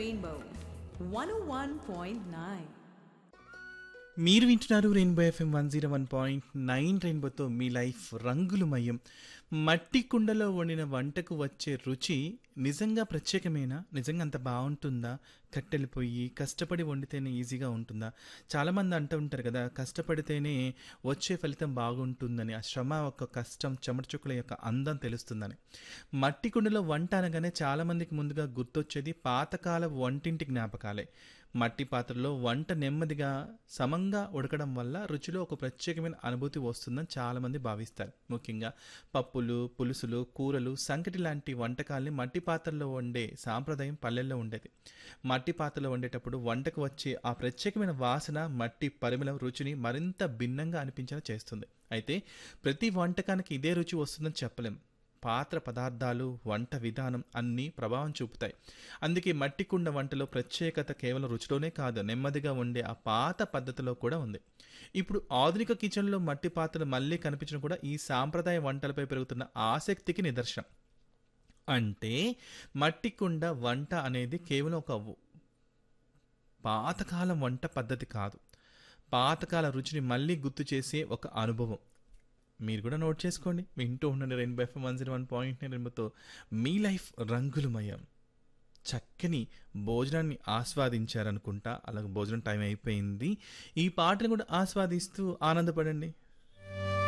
Rainbow 101.9. మీరు వింటున్నారు Rainbow FM one zero one point nine రెయిన్బోతో మీ లైఫ్ రంగులమయం మట్టి కుండలో వండిన వంటకు వచ్చే రుచి నిజంగా ప్రత్యేకమేనా నిజంగా అంత బాగుంటుందా కట్టెలు పొయ్యి కష్టపడి వండితేనే ఈజీగా ఉంటుందా చాలామంది అంటూ ఉంటారు కదా కష్టపడితేనే వచ్చే ఫలితం బాగుంటుందని ఆ శ్రమ ఒక కష్టం చెమట చుక్కల యొక్క అందం తెలుస్తుందని మట్టి కుండలో వంట అనగానే చాలామందికి ముందుగా గుర్తొచ్చేది పాతకాల వంటింటి జ్ఞాపకాలే మట్టి పాత్రలో వంట నెమ్మదిగా సమంగా ఉడకడం వల్ల రుచిలో ఒక ప్రత్యేకమైన అనుభూతి వస్తుందని చాలామంది భావిస్తారు ముఖ్యంగా పప్పులు పులుసులు కూరలు సంకటి లాంటి వంటకాల్ని మట్టి పాత్రలో వండే సాంప్రదాయం పల్లెల్లో ఉండేది మట్టి పాత్రలో వండేటప్పుడు వంటకు వచ్చే ఆ ప్రత్యేకమైన వాసన మట్టి పరిమళం రుచిని మరింత భిన్నంగా అనిపించేలా చేస్తుంది అయితే ప్రతి వంటకానికి ఇదే రుచి వస్తుందని చెప్పలేం పాత్ర పదార్థాలు వంట విధానం అన్నీ ప్రభావం చూపుతాయి అందుకే మట్టి కుండ వంటలో ప్రత్యేకత కేవలం రుచిలోనే కాదు నెమ్మదిగా ఉండే ఆ పాత పద్ధతిలో కూడా ఉంది ఇప్పుడు ఆధునిక కిచెన్లో మట్టి పాత్రలు మళ్ళీ కనిపించడం కూడా ఈ సాంప్రదాయ వంటలపై పెరుగుతున్న ఆసక్తికి నిదర్శనం అంటే మట్టి కుండ వంట అనేది కేవలం ఒక వ- పాతకాలం వంట పద్ధతి కాదు పాతకాల రుచిని మళ్ళీ గుర్తు చేసే ఒక అనుభవం మీరు కూడా నోట్ చేసుకోండి వింటూ ఉండండి Rainbow FM one zero one point రెయిన్బోతో మీ లైఫ్ రంగులమయం చక్కని భోజనాన్ని ఆస్వాదించారనుకుంటా అలాగే భోజనం టైం అయిపోయింది ఈ పాటను కూడా ఆస్వాదిస్తూ ఆనందపడండి